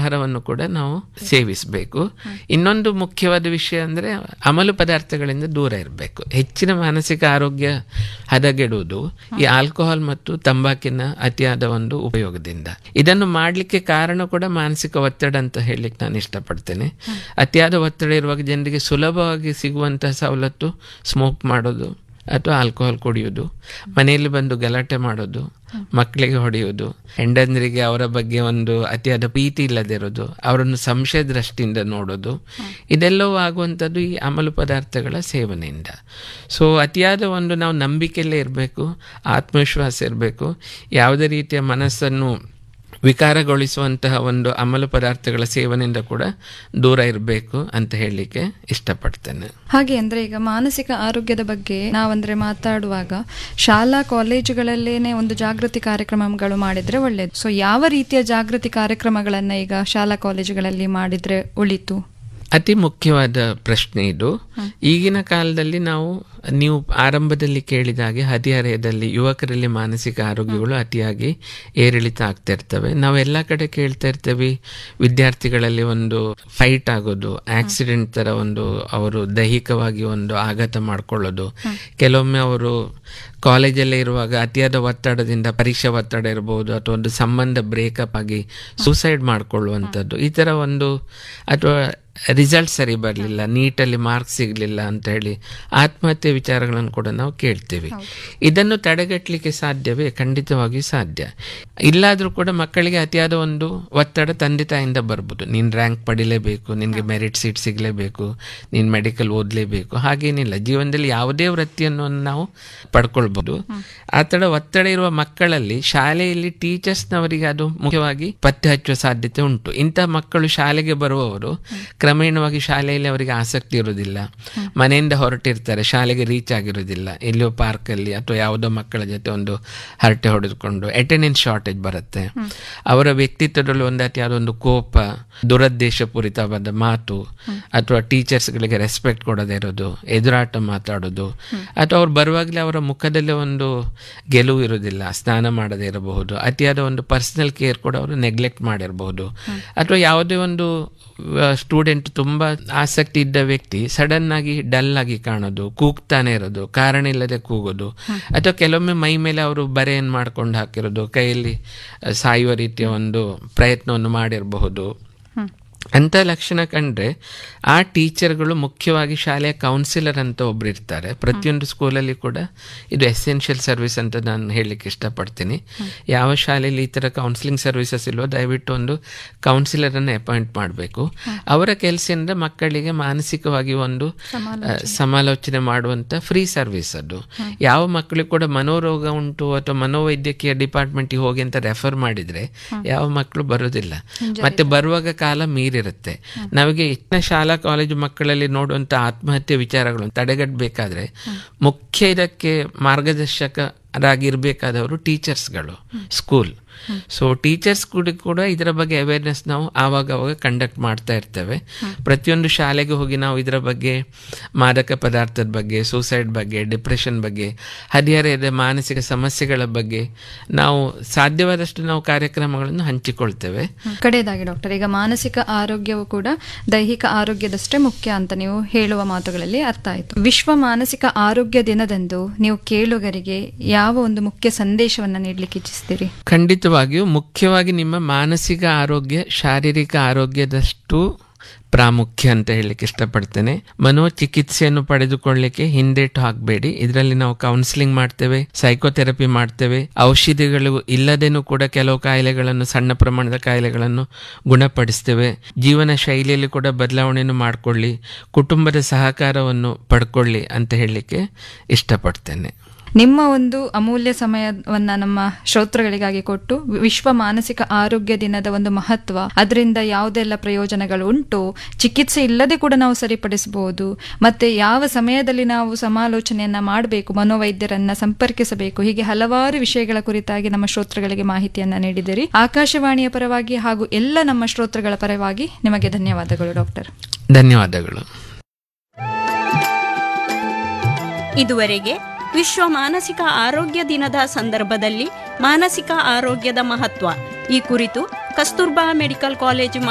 ಆಹಾರವನ್ನು ಕೂಡ ನಾವು ಸೇವಿಸಬೇಕು ಇನ್ನೊಂದು ಮುಖ್ಯವಾದ ವಿಷಯ ಅಂದರೆ ಅಮಲು ಪದಾರ್ಥಗಳಿಂದ ದೂರ ಇರಬೇಕು ಹೆಚ್ಚಿನ ಮಾನಸಿಕ ಆರೋಗ್ಯ ಹದಗೆಡುವುದು ಈ ಆಲ್ಕೋಹಾಲ್ ಮತ್ತು ತಂಬಾಕಿನ ಅತಿಯಾದ ಒಂದು ಉಪಯೋಗದಿಂದ ಇದನ್ನು ಮಾಡಲಿಕ್ಕೆ ಕಾರಣ ಕೂಡ ಮಾನಸಿಕ ಒತ್ತಡ ಅಂತ ಹೇಳಲಿಕ್ಕೆ ನಾನು ಇಷ್ಟಪಡ್ತೇನೆ ಅತಿಯಾದ ಒತ್ತಡ ಇರುವಾಗ ಜನರಿಗೆ ಸುಲಭವಾಗಿ ಸಿಗುವಂತಹ ಸವಲತ್ತು ಸ್ಮೋಕ್ ಮಾಡೋದು ಅಥವಾ ಆಲ್ಕೋಹಾಲ್ ಕುಡಿಯೋದು ಮನೆಯಲ್ಲಿ ಬಂದು ಗಲಾಟೆ ಮಾಡೋದು ಮಕ್ಕಳಿಗೆ ಹೊಡೆಯೋದು ಹೆಂಡಂದ್ರಿಗೆ ಅವರ ಬಗ್ಗೆ ಒಂದು ಅತಿಯಾದ ಪ್ರೀತಿ ಇಲ್ಲದಿರೋದು ಅವರನ್ನು ಸಂಶಯ ದೃಷ್ಟಿಯಿಂದ ನೋಡೋದು ಇದೆಲ್ಲವೂ ಆಗುವಂಥದ್ದು ಈ ಅಮಲು ಪದಾರ್ಥಗಳ ಸೇವನೆಯಿಂದ ಸೊ ಅತಿಯಾದ ಒಂದು ನಾವು ನಂಬಿಕೆಯಲ್ಲೇ ಇರಬೇಕು ಆತ್ಮವಿಶ್ವಾಸ ಇರಬೇಕು ಯಾವುದೇ ರೀತಿಯ ಮನಸ್ಸನ್ನು ವಿಕಾರಗೊಳಿಸುವಂತಹ ಒಂದು ಅಮಲು ಪದಾರ್ಥಗಳ ಸೇವನೆಯಿಂದ ಕೂಡ ದೂರ ಇರಬೇಕು ಅಂತ ಹೇಳಲಿಕ್ಕೆ ಇಷ್ಟಪಡ್ತೇನೆ ಹಾಗೆ ಅಂದ್ರೆ ಈಗ ಮಾನಸಿಕ ಆರೋಗ್ಯದ ಬಗ್ಗೆ ನಾವಂದ್ರೆ ಮಾತಾಡುವಾಗ ಶಾಲಾ ಕಾಲೇಜುಗಳಲ್ಲೇನೆ ಒಂದು ಜಾಗೃತಿ ಕಾರ್ಯಕ್ರಮಗಳು ಮಾಡಿದ್ರೆ ಒಳ್ಳೇದು ಸೊ ಯಾವ ರೀತಿಯ ಜಾಗೃತಿ ಕಾರ್ಯಕ್ರಮಗಳನ್ನ ಈಗ ಶಾಲಾ ಕಾಲೇಜುಗಳಲ್ಲಿ ಮಾಡಿದ್ರೆ ಒಳಿತು ಅತಿ ಮುಖ್ಯವಾದ ಪ್ರಶ್ನೆ ಇದು ಈಗಿನ ಕಾಲದಲ್ಲಿ ನಾವು ನೀವು ಆರಂಭದಲ್ಲಿ ಕೇಳಿದ ಹಾಗೆ ಹದಿಹರೆಯದಲ್ಲಿ ಯುವಕರಲ್ಲಿ ಮಾನಸಿಕ ಆರೋಗ್ಯಗಳು ಅತಿಯಾಗಿ ಏರಿಳಿತ ಆಗ್ತಾ ಇರ್ತವೆ ನಾವು ಎಲ್ಲ ಕಡೆ ಕೇಳ್ತಾ ಇರ್ತೇವೆ ವಿದ್ಯಾರ್ಥಿಗಳಲ್ಲಿ ಒಂದು ಫೈಟ್ ಆಗೋದು ಆಕ್ಸಿಡೆಂಟ್ ತರ ಒಂದು ಅವರು ದೈಹಿಕವಾಗಿ ಒಂದು ಆಘಾತ ಮಾಡ್ಕೊಳ್ಳೋದು ಕೆಲವೊಮ್ಮೆ ಅವರು ಕಾಲೇಜಲ್ಲೇ ಇರುವಾಗ ಅತಿಯಾದ ಒತ್ತಡದಿಂದ ಪರೀಕ್ಷಾ ಒತ್ತಡ ಇರಬಹುದು ಅಥವಾ ಒಂದು ಸಂಬಂಧ ಬ್ರೇಕಪ್ ಆಗಿ ಸೂಸೈಡ್ ಮಾಡ್ಕೊಳ್ಳುವಂಥದ್ದು ಈ ಥರ ಒಂದು ಅಥವಾ ರಿಸಲ್ಟ್ ಸರಿ ಬರಲಿಲ್ಲ ನೀಟಲ್ಲಿ ಮಾರ್ಕ್ಸ್ ಸಿಗಲಿಲ್ಲ ಅಂತ ಹೇಳಿ ಆತ್ಮಹತ್ಯೆ ವಿಚಾರಗಳನ್ನು ಕೂಡ ನಾವು ಕೇಳ್ತೇವೆ ಇದನ್ನು ತಡೆಗಟ್ಟಲಿಕ್ಕೆ ಸಾಧ್ಯವೇ ಖಂಡಿತವಾಗಿಯೂ ಸಾಧ್ಯ ಇಲ್ಲಾದರೂ ಕೂಡ ಮಕ್ಕಳಿಗೆ ಅತಿಯಾದ ಒಂದು ಒತ್ತಡ ತಂದೆ ತಾಯಿಂದ ಬರ್ಬೋದು ನೀನು ರ್ಯಾಂಕ್ ಪಡಿಲೇಬೇಕು ನಿನಗೆ ಮೆರಿಟ್ ಸೀಟ್ ಸಿಗಲೇಬೇಕು ನೀನು ಮೆಡಿಕಲ್ ಓದಲೇಬೇಕು ಹಾಗೇನಿಲ್ಲ ಜೀವನದಲ್ಲಿ ಯಾವುದೇ ವೃತ್ತಿಯನ್ನು ನಾವು ಪಡ್ಕೊಳ್ಬೋದು ಆ ಥರ ಒತ್ತಡ ಇರುವ ಮಕ್ಕಳಲ್ಲಿ ಶಾಲೆಯಲ್ಲಿ ಟೀಚರ್ಸ್ನವರಿಗೆ ಅದು ಮುಖ್ಯವಾಗಿ ಪತ್ತೆ ಹಚ್ಚುವ ಸಾಧ್ಯತೆ ಉಂಟು ಇಂತಹ ಮಕ್ಕಳು ಶಾಲೆಗೆ ಬರುವವರು ಕ್ರಮೇಣವಾಗಿ ಶಾಲೆಯಲ್ಲಿ ಅವರಿಗೆ ಆಸಕ್ತಿ ಇರೋದಿಲ್ಲ ಮನೆಯಿಂದ ಹೊರಟಿರ್ತಾರೆ ಶಾಲೆಗೆ ರೀಚ್ ಆಗಿರೋದಿಲ್ಲ ಎಲ್ಲಿಯೋ ಪಾರ್ಕಲ್ಲಿ ಅಥವಾ ಯಾವುದೋ ಮಕ್ಕಳ ಜೊತೆ ಒಂದು ಹರಟೆ ಹೊಡೆದುಕೊಂಡು ಅಟೆಂಡೆನ್ಸ್ ಶಾರ್ಟೇಜ್ ಬರುತ್ತೆ ಅವರ ವ್ಯಕ್ತಿತ್ವದಲ್ಲಿ ಒಂದು ಯಾವುದೋ ಒಂದು ಕೋಪ ದುರದ್ದೇಶಪೂರಿತವಾದ ಮಾತು ಅಥವಾ ಟೀಚರ್ಸ್ಗಳಿಗೆ ರೆಸ್ಪೆಕ್ಟ್ ಕೊಡದೇ ಇರೋದು ಎದುರಾಟ ಮಾತಾಡೋದು ಅಥವಾ ಅವ್ರು ಬರುವಾಗಲೇ ಅವರ ಮುಖದಲ್ಲಿ ಒಂದು ಗೆಲುವು ಇರೋದಿಲ್ಲ ಸ್ನಾನ ಮಾಡದೇ ಇರಬಹುದು ಅತಿಯಾದ ಒಂದು ಪರ್ಸನಲ್ ಕೇರ್ ಕೂಡ ಅವರು ನೆಗ್ಲೆಕ್ಟ್ ಮಾಡಿರಬಹುದು ಅಥವಾ ಯಾವುದೇ ಒಂದು ಸ್ಟೂಡೆಂಟ್ ತುಂಬಾ ಆಸಕ್ತಿ ಇದ್ದ ವ್ಯಕ್ತಿ ಸಡನ್ ಆಗಿ ಡಲ್ ಆಗಿ ಕಾಣೋದು ಕೂಗ್ತಾನೆ ಇರೋದು ಕಾರಣ ಇಲ್ಲದೆ ಕೂಗೋದು ಅಥವಾ ಕೆಲವೊಮ್ಮೆ ಮೈ ಮೇಲೆ ಅವರು ಬರೆಯನ್ನು ಮಾಡ್ಕೊಂಡು ಹಾಕಿರೋದು ಕೈಯಲ್ಲಿ ಸಾಯುವ ರೀತಿಯ ಒಂದು ಪ್ರಯತ್ನವನ್ನು ಮಾಡಿರಬಹುದು ಅಂಥ ಲಕ್ಷಣ ಕಂಡ್ರೆ ಆ ಟೀಚರ್ಗಳು ಮುಖ್ಯವಾಗಿ ಶಾಲೆಯ ಕೌನ್ಸಿಲರ್ ಅಂತ ಒಬ್ರು ಇರ್ತಾರೆ ಪ್ರತಿಯೊಂದು ಸ್ಕೂಲಲ್ಲಿ ಕೂಡ ಇದು ಎಸೆನ್ಷಿಯಲ್ ಸರ್ವಿಸ್ ಅಂತ ನಾನು ಹೇಳಲಿಕ್ಕೆ ಇಷ್ಟಪಡ್ತೀನಿ ಯಾವ ಶಾಲೆಯಲ್ಲಿ ಈ ಥರ ಕೌನ್ಸಿಲಿಂಗ್ ಸರ್ವಿಸಸ್ ಇಲ್ವೋ ದಯವಿಟ್ಟು ಒಂದು ಕೌನ್ಸಿಲರನ್ನು ಅಪಾಯಿಂಟ್ ಮಾಡಬೇಕು ಅವರ ಕೆಲಸದಿಂದ ಮಕ್ಕಳಿಗೆ ಮಾನಸಿಕವಾಗಿ ಒಂದು ಸಮಾಲೋಚನೆ ಮಾಡುವಂಥ ಫ್ರೀ ಸರ್ವಿಸ್ ಅದು ಯಾವ ಮಕ್ಕಳಿಗೆ ಕೂಡ ಮನೋರೋಗ ಉಂಟು ಅಥವಾ ಮನೋವೈದ್ಯಕೀಯ ಡಿಪಾರ್ಟ್ಮೆಂಟ್ಗೆ ಹೋಗಿ ಅಂತ ರೆಫರ್ ಮಾಡಿದರೆ ಯಾವ ಮಕ್ಕಳು ಬರೋದಿಲ್ಲ ಮತ್ತೆ ಬರುವಾಗ ಕಾಲ ಮೀರಿರುತ್ತೆ ನಮಗೆ ಹೆಚ್ಚಿನ ಶಾಲಾ ಕಾಲೇಜು ಮಕ್ಕಳಲ್ಲಿ ನೋಡುವಂಥ ಆತ್ಮಹತ್ಯೆ ವಿಚಾರಗಳನ್ನು ತಡೆಗಟ್ಟಬೇಕಾದ್ರೆ ಮುಖ್ಯ ಇದಕ್ಕೆ ಮಾರ್ಗದರ್ಶಕರಾಗಿರ್ಬೇಕಾದವರು ಟೀಚರ್ಸ್ಗಳು ಸ್ಕೂಲ್ ಸೊ ಟೀಚರ್ಸ್ ಕೂಡ ಕೂಡ ಇದರ ಬಗ್ಗೆ ಅವೇರ್ನೆಸ್ ನಾವು ಆವಾಗ ಅವಾಗ ಕಂಡಕ್ಟ್ ಮಾಡ್ತಾ ಇರ್ತೇವೆ ಪ್ರತಿಯೊಂದು ಶಾಲೆಗೆ ಹೋಗಿ ನಾವು ಇದರ ಬಗ್ಗೆ ಮಾದಕ ಪದಾರ್ಥದ ಬಗ್ಗೆ ಸೂಸೈಡ್ ಬಗ್ಗೆ ಡಿಪ್ರೆಷನ್ ಬಗ್ಗೆ ಹದಿಹರೆಯದ ಮಾನಸಿಕ ಸಮಸ್ಯೆಗಳ ಬಗ್ಗೆ ನಾವು ಸಾಧ್ಯವಾದಷ್ಟು ನಾವು ಕಾರ್ಯಕ್ರಮಗಳನ್ನು ಹಂಚಿಕೊಳ್ತೇವೆ ಕಡೆಯದಾಗಿ ಡಾಕ್ಟರ್ ಈಗ ಮಾನಸಿಕ ಆರೋಗ್ಯವು ಕೂಡ ದೈಹಿಕ ಆರೋಗ್ಯದಷ್ಟೇ ಮುಖ್ಯ ಅಂತ ನೀವು ಹೇಳುವ ಮಾತುಗಳಲ್ಲಿ ಅರ್ಥ ಆಯಿತು ವಿಶ್ವ ಮಾನಸಿಕ ಆರೋಗ್ಯ ದಿನದಂದು ನೀವು ಕೇಳುಗರಿಗೆ ಯಾವ ಒಂದು ಮುಖ್ಯ ಸಂದೇಶವನ್ನ ನೀಡಲಿಕ್ಕೆ ಇಚ್ಛಿಸ್ತೀರಿ ಖಂಡಿತವಾಗಿಯೂ ಮುಖ್ಯವಾಗಿ ನಿಮ್ಮ ಮಾನಸಿಕ ಆರೋಗ್ಯ ಶಾರೀರಿಕ ಆರೋಗ್ಯದಷ್ಟು ಪ್ರಾಮುಖ್ಯ ಅಂತ ಹೇಳಲಿಕ್ಕೆ ಇಷ್ಟಪಡ್ತೇನೆ ಮನೋಚಿಕಿತ್ಸೆಯನ್ನು ಪಡೆದುಕೊಳ್ಳಲಿಕ್ಕೆ ಹಿಂದೇಟು ಹಾಕಬೇಡಿ ಇದರಲ್ಲಿ ನಾವು ಕೌನ್ಸಿಲಿಂಗ್ ಮಾಡ್ತೇವೆ ಸೈಕೋಥೆರಪಿ ಮಾಡ್ತೇವೆ ಔಷಧಿಗಳು ಇಲ್ಲದೇನೂ ಕೂಡ ಕೆಲವು ಕಾಯಿಲೆಗಳನ್ನು ಸಣ್ಣ ಪ್ರಮಾಣದ ಕಾಯಿಲೆಗಳನ್ನು ಗುಣಪಡಿಸ್ತೇವೆ ಜೀವನ ಶೈಲಿಯಲ್ಲಿ ಕೂಡ ಬದಲಾವಣೆಯನ್ನು ಮಾಡಿಕೊಳ್ಳಿ ಕುಟುಂಬದ ಸಹಕಾರವನ್ನು ಪಡ್ಕೊಳ್ಳಿ ಅಂತ ಹೇಳಲಿಕ್ಕೆ ಇಷ್ಟಪಡ್ತೇನೆ ನಿಮ್ಮ ಒಂದು ಅಮೂಲ್ಯ ಸಮಯವನ್ನ ನಮ್ಮ ಶ್ರೋತೃಗಳಿಗಾಗಿ ಕೊಟ್ಟು ವಿಶ್ವ ಮಾನಸಿಕ ಆರೋಗ್ಯ ದಿನದ ಒಂದು ಮಹತ್ವ ಅದರಿಂದ ಯಾವುದೆಲ್ಲ ಪ್ರಯೋಜನಗಳು ಉಂಟು ಚಿಕಿತ್ಸೆ ಇಲ್ಲದೆ ಕೂಡ ನಾವು ಸರಿಪಡಿಸಬಹುದು ಮತ್ತೆ ಯಾವ ಸಮಯದಲ್ಲಿ ನಾವು ಸಮಾಲೋಚನೆಯನ್ನ ಮಾಡಬೇಕು ಮನೋವೈದ್ಯರನ್ನ ಸಂಪರ್ಕಿಸಬೇಕು ಹೀಗೆ ಹಲವಾರು ವಿಷಯಗಳ ಕುರಿತಾಗಿ ನಮ್ಮ ಶ್ರೋತೃಗಳಿಗೆ ಮಾಹಿತಿಯನ್ನ ನೀಡಿದಿರಿ ಆಕಾಶವಾಣಿಯ ಪರವಾಗಿ ಹಾಗೂ ಎಲ್ಲ ನಮ್ಮ ಶ್ರೋತೃಗಳ ಪರವಾಗಿ ನಿಮಗೆ ಧನ್ಯವಾದಗಳು ಡಾಕ್ಟರ್ ಧನ್ಯವಾದಗಳು ಇದುವರೆಗೆ ವಿಶ್ವ ಮಾನಸಿಕ ಆರೋಗ್ಯ ದಿನದ ಸಂದರ್ಭದಲ್ಲಿ ಮಾನಸಿಕ ಆರೋಗ್ಯದ ಮಹತ್ವ ಈ ಕುರಿತು ಕಸ್ತೂರ್ಬಾ ಮೆಡಿಕಲ್ ಕಾಲೇಜು